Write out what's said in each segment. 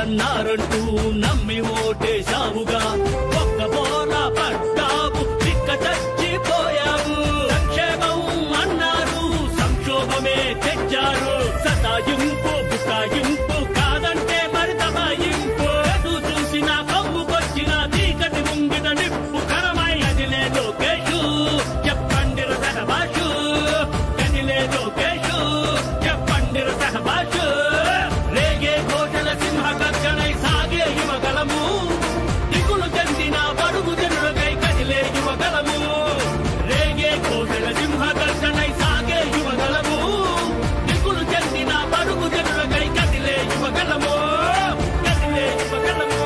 అన్నారంటూ నమ్మి ఓటేశావుగా ఒక్క బోల పడ్డావు తిక్క చచ్చిపోయావు సంక్షేమం అన్నారు సంక్షోభమే తెచ్చారు సతాయింపు బుకాయింపు కాదంటే మరి దబాయింపు ఎటు చూసిన కమ్ముకొచ్చిన చీకటి ముంగిట నిప్పు కరమై అదిలే లోకేషు చెప్పండి సహబాషు గదిలే లోకేషు చెప్పండి సహబాషు రేగే ఘోషల సింహ గర్జనై సాగే యువగలము దిగులు చెందిన బడుగు జనులకై కదిలే యువగలము రేగే ఘోషల సింహ గర్జనై సాగే యువగలము దిగులు చెందిన బడుగు జనులకై కదిలే యువగలము కదిలే యువగలము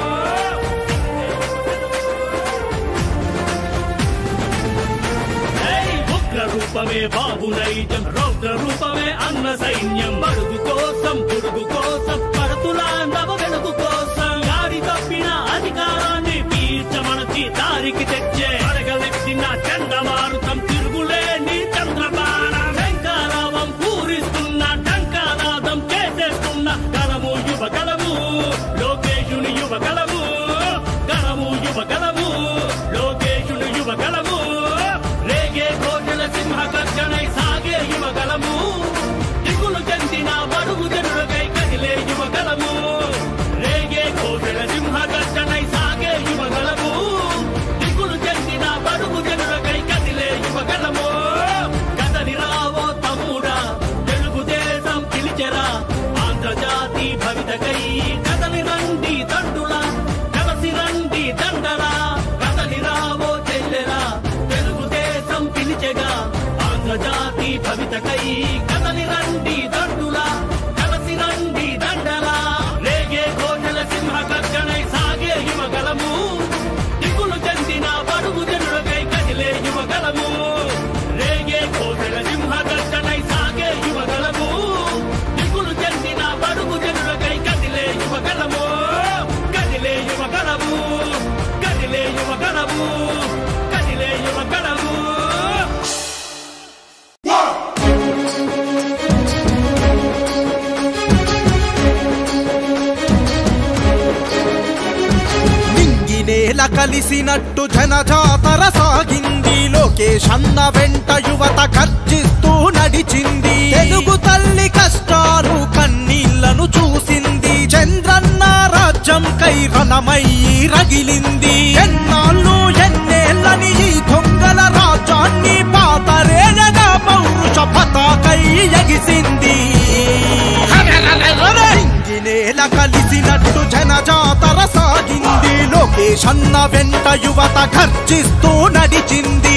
ఏయ్ ఉగ్ర రూపమే బాబు నైజం రౌద్ర రూపమే అన్న సైన్యం అడుగు కోసం పురుగు కోసం పడుతులా నవ వెలుగు కోసం గాడి తప్పిన అధికారాన్ని పీల్చమనచి దారికి తెచ్చే అడగలెత్తిన చండమారుతం తిరుగులేని చంద్రబాణ వెంకారావం పూరిస్తున్న టంకానాదం చేసేస్తున్న గలము యువగలము లోకేశుని యువగలము గలము యువగలము లోకేశుని యువగలము రేగే ఘోషల సింహ గర్జనై సాగే యువగలము దిగులు చెందిన బడుగు జనులకై కదిలే యువగలము రేగే ఘోషల సింహ గర్జనై సాగే యువగలము దిగులు చెందిన బడుగు జనులకై కదిలే యువగలము కదలి రావో తమ్ముడా తెలుగుదేశం పిలిచెరా ఆంధ్రజాతి భవితకై కదలి రండి దండులా కలసి రండి దండరా కదలి రావో చెల్లెరా తెలుగుదేశం పిలిచెగా ఆంధ్రజాతి భవితకై కదలి రండి దండులా కలసి రండి దండలా రేగే ఘోషల సింహ గర్జనై సాగే యువగలము దిగులు చెందిన బడుగు జనులకై కదిలే యువగలము రేగే ఘోషల సింహ గర్జనై సాగే యువగలము దిగులు చెందిన బడుగు జనులకై కదిలే యువగలము కదిలే యువగలము కదిలే యువగలము కదిలే యువగలము నింగినేల కలిసినట్టు జనజాతర సాగింది లోకేష్ అన్న వెంట యువత గర్జిస్తూ నడిచింది తెలుగు తల్లి కష్టాలు కన్నీళ్లను చూసింది చంద్రన్న రాజ్యం కై రణమయ్యి రగిలింది ఎన్నాళ్ళు ఎన్నేళ్ళని ఈ దొంగల రాజ్యాన్ని పాతరేనగా పౌరుష పతాకై ఎగిసింది ఇంగినేల కలిసినట్టు జనజాతర సాగింది లోకేష్ అన్న వెంట యువత గర్జిస్తూ నడిచింది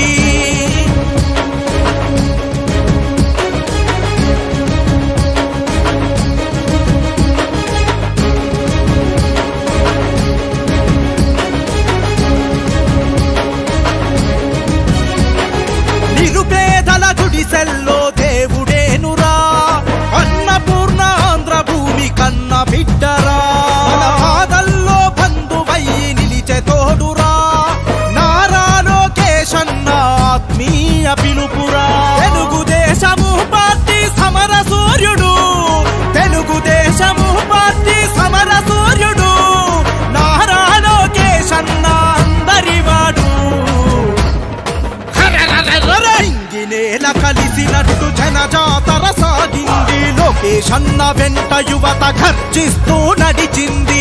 నిరుపేదల గుడిసెల్లో దేవుడేనురా అన్నపూర్ణ ఆంధ్ర భూమి కన్న బిడ్డరా మన బాధల్లో బంధువయ్యి నిలిచే తోడురా నారా లోకేశన్న ఆత్మీయ పిలుపురా తెలుగుదేశము పార్టీ సమర సూర్యుడు తెలుగుదేశము పార్టీ సమర సూర్యుడు నారా లోకేశన్న అందరివాడు ఇంగినేల కలిసినట్టు జనజాతర సాగింది లోకేష్ అన్న వెంట యువత గర్జిస్తూ నడిచింది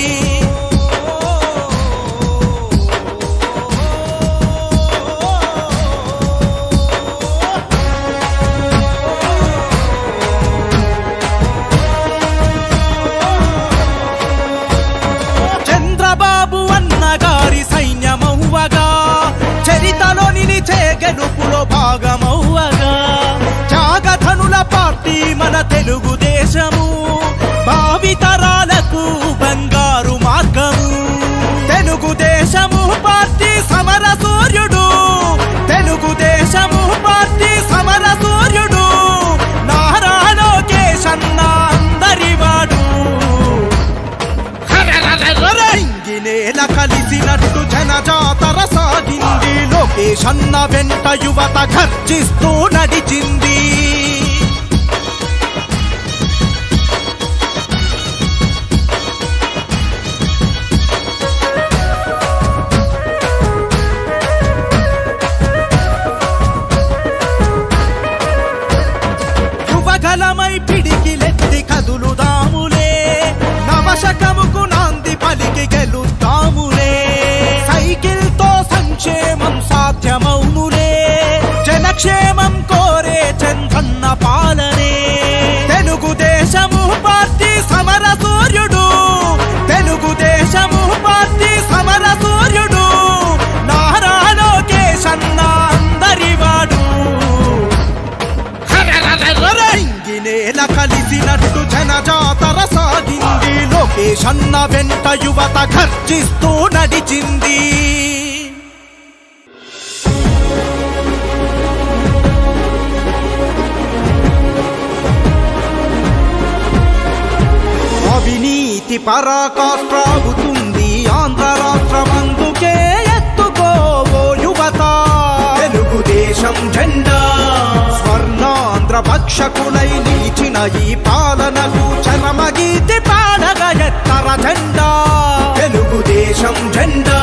చంద్రబాబు అన్నగారి సైన్యమవ్వగా చరితలో నిలిచే గెలుపులో భాగమవ్వగా త్యాగధనుల పార్టీ మన తెలుగుదేశము భావితరాలకు బంగారు మార్గము తెలుగుదేశము పార్టీ సమర సూర్యుడు తెలుగుదేశము పార్టీ సమర సూర్యుడు నారా లోకేశన్న అందరివాడు ఇంగినేల కలిసినట్టు జనజాతర సాగింది లోకేష్ అన్న వెంట యువత గర్జిస్తూ నడిచింది సాధ్యమౌనులే జనక్షేమం కోరే చంద్రన్న పాలనే తెలుగుదేశము పార్టీ సమర సూర్యుడు తెలుగుదేశము పార్టీ సమర సూర్యుడు నారా లోకేష్ అన్న అందరివాడు ఇంగినేల కలిసినట్టు జనజాతర సాగింది లోకేష్ అన్న వెంట యువత గర్జిస్తూ నడిచింది అవినీతి పరాకాష్ట్రాగుతుంది ఆంధ్ర రాష్ట్రమందుకే ఎత్తుకోవో యువత తెలుగుదేశం జెండా స్వర్ణాంధ్ర భక్షకులై నిలిచిన ఈ పాలనకు చరమగీతి పాడగ ఎత్తర జెండా తెలుగుదేశం జెండా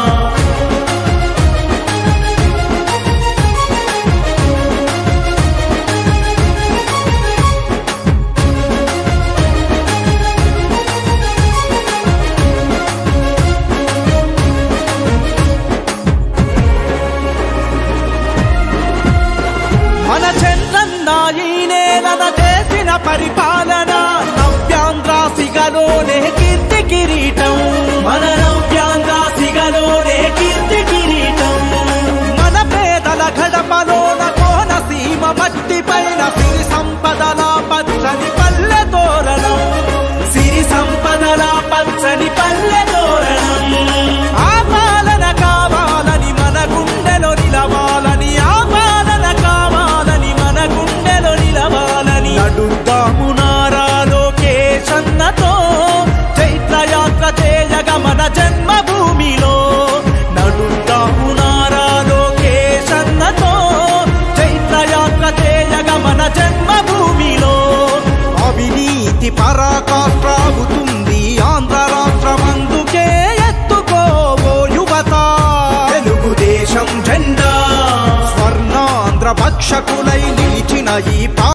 మన చంద్రన్న ఈ నేలన చేసిన పరిపాలన నవ్యాంధ్రాసిగలోనే కీర్తి కిరీటం మన నవ్యాంధ్రాసిగలోనే కీర్తి కిరీటం మన పేదల గడపలోన కోనసీమ మట్టి పైన సిరి సంపదల పచ్చని పల్లె తోరణం సిరి సంపదల పచ్చని పల్లె తోరణం ఆ పాలన కావాలని మన గుండెలో నిలవాలని ఆ పాలన కావాలని మన గుండెలో నిలవాలని అడుగుతాము నారా లోకేశన్నతో చైత్రయాత్ర చేయగ మన జన్మభూమిలో నడుద్దాము నారా లోకేశన్నతో చైత్రయాత్ర చేయగ మన జన్మభూమిలో అవినీతి పరాకాష్ట్రాగుతుంది ఆంధ్ర రాష్ట్రమందుకే ఎత్తుకోవో యువత తెలుగుదేశం జెండా స్వర్ణాంధ్ర భక్షకులై నిలిచిన ఈ